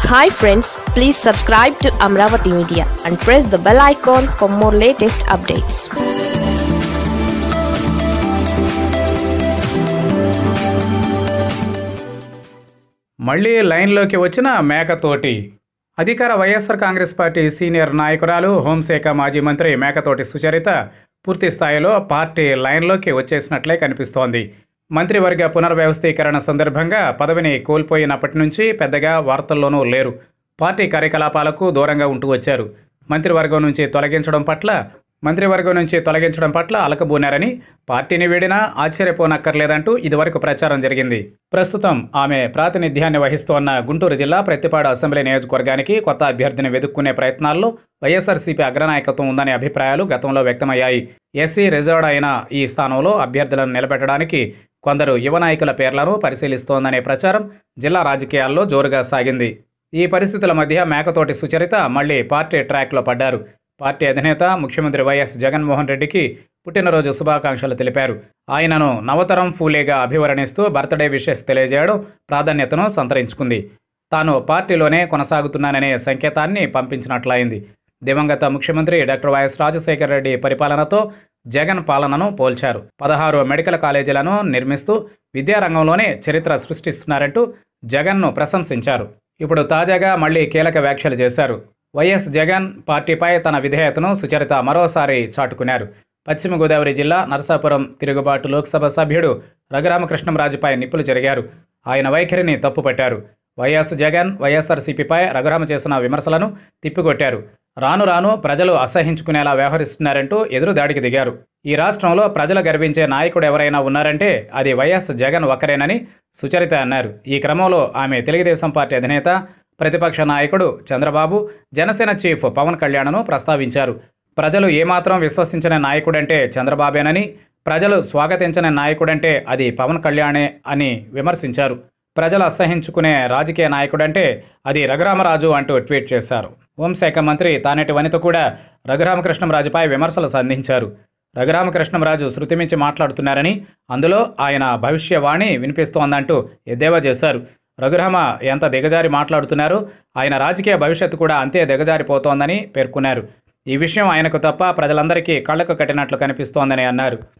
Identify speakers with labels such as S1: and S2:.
S1: hi friends please subscribe to Amaravati media and press the bell icon for more latest updates
S2: మళ్లీ లైన్లోకి వచ్చిన మేకతోటి అధికార YSR Congress party senior నాయకురాలు హోంశాఖ మాజీ మంత్రి మేకతోటి సుచరిత పూర్తి స్థాయిలో పార్టీ లైన్లోకి వచ్చేసినట్లే కనిపిస్తోంది మంత్రివర్గ పునర్వ్యవస్థీకరణ సందర్భంగా పదవిని కోల్పోయినప్పటి నుంచి పెద్దగా వార్తల్లోనూ లేరు పార్టీ కార్యకలాపాలకు దూరంగా ఉంటూ వచ్చారు మంత్రివర్గం నుంచి తొలగించడం పట్ల మంత్రివర్గం నుంచి తొలగించడం పట్ల అలకబూనారని పార్టీని వీడినా ఆశ్చర్యపోనక్కర్లేదంటూ ఇదివరకు ప్రచారం జరిగింది ప్రస్తుతం ఆమె ప్రాతినిధ్యాన్ని వహిస్తోన్న గుంటూరు జిల్లా ప్రత్తిపాడు అసెంబ్లీ నియోజకవర్గానికి కొత్త అభ్యర్థిని వెతుక్కునే ప్రయత్నాల్లో వైఎస్ఆర్సీపీ అగ్రనాయకత్వం ఉందనే అభిప్రాయాలు గతంలో వ్యక్తమయ్యాయి ఎస్సీ రిజర్వ్డ్ అయిన ఈ స్థానంలో అభ్యర్థులను నిలబెట్టడానికి కొందరు యువ నాయకుల పేర్లను పరిశీలిస్తోందనే ప్రచారం జిల్లా రాజకీయాల్లో జోరుగా సాగింది ఈ పరిస్థితుల మధ్య మేకతోటి సుచరిత మళ్లీ పార్టీ ట్రాక్లో పడ్డారు పార్టీ అధినేత ముఖ్యమంత్రి వైఎస్ జగన్మోహన్ రెడ్డికి పుట్టినరోజు శుభాకాంక్షలు తెలిపారు ఆయనను నవతరం ఫూలేగా అభివర్ణిస్తూ బర్త్డే విషెస్ తెలియజేయడం ప్రాధాన్యతను సంతరించుకుంది తాను పార్టీలోనే కొనసాగుతున్నాననే సంకేతాన్ని పంపించినట్లయింది దివంగత ముఖ్యమంత్రి డాక్టర్ వైఎస్ రాజశేఖర రెడ్డి పరిపాలనతో జగన్ పాలనను పోల్చారు పదహారు మెడికల్ కాలేజీలను నిర్మిస్తూ విద్యారంగంలోనే చరిత్ర సృష్టిస్తున్నారంటూ జగన్ను ప్రశంసించారు ఇప్పుడు తాజాగా మళ్ళీ కీలక వ్యాఖ్యలు చేశారు వైఎస్ జగన్ పార్టీపై తన విధేయతను సుచరిత మరోసారి చాటుకున్నారు పశ్చిమ గోదావరి జిల్లా నరసాపురం తిరుగుబాటు లోక్సభ సభ్యుడు రఘురామకృష్ణంరాజుపై నిప్పులు జరిగారు ఆయన వైఖరిని తప్పుపట్టారు వైఎస్ జగన్ వైఎస్ఆర్సీపీపై రఘురామ చేసిన విమర్శలను తిప్పికొట్టారు రాను రాను ప్రజలు అసహించుకునేలా వ్యవహరిస్తున్నారంటూ ఎదురు దాడికి దిగారు ఈ రాష్ట్రంలో ప్రజలు గర్వించే నాయకుడు ఎవరైనా ఉన్నారంటే అది వైఎస్ జగన్ ఒక్కరేనని సుచరిత అన్నారు ఈ క్రమంలో ఆమె తెలుగుదేశం పార్టీ అధినేత ప్రతిపక్ష నాయకుడు చంద్రబాబు జనసేన చీఫ్ పవన్ కళ్యాణ్ను ప్రస్తావించారు ప్రజలు ఏమాత్రం విశ్వసించిన నాయకుడంటే చంద్రబాబేనని ప్రజలు స్వాగతించని నాయకుడంటే అది పవన్ కళ్యాణే అని విమర్శించారు ప్రజలు అసహించుకునే రాజకీయ నాయకుడంటే అది రఘురామరాజు అంటూ ట్వీట్ చేశారు హోంశాఖ మంత్రి తానేటి వనిత కూడా రఘురామకృష్ణంరాజుపై విమర్శలు సంధించారు రఘురామకృష్ణంరాజు శృతిమించి మాట్లాడుతున్నారని అందులో ఆయన భవిష్యవాణి వినిపిస్తోందంటూ ఎద్దేవా చేశారు రఘురామ ఎంత దిగజారి మాట్లాడుతున్నారో ఆయన రాజకీయ భవిష్యత్తు కూడా అంతే దిగజారిపోతోందని పేర్కొన్నారు ఈ విషయం ఆయనకు తప్ప ప్రజలందరికీ కళ్ళకు కట్టినట్లు కనిపిస్తోందని అన్నారు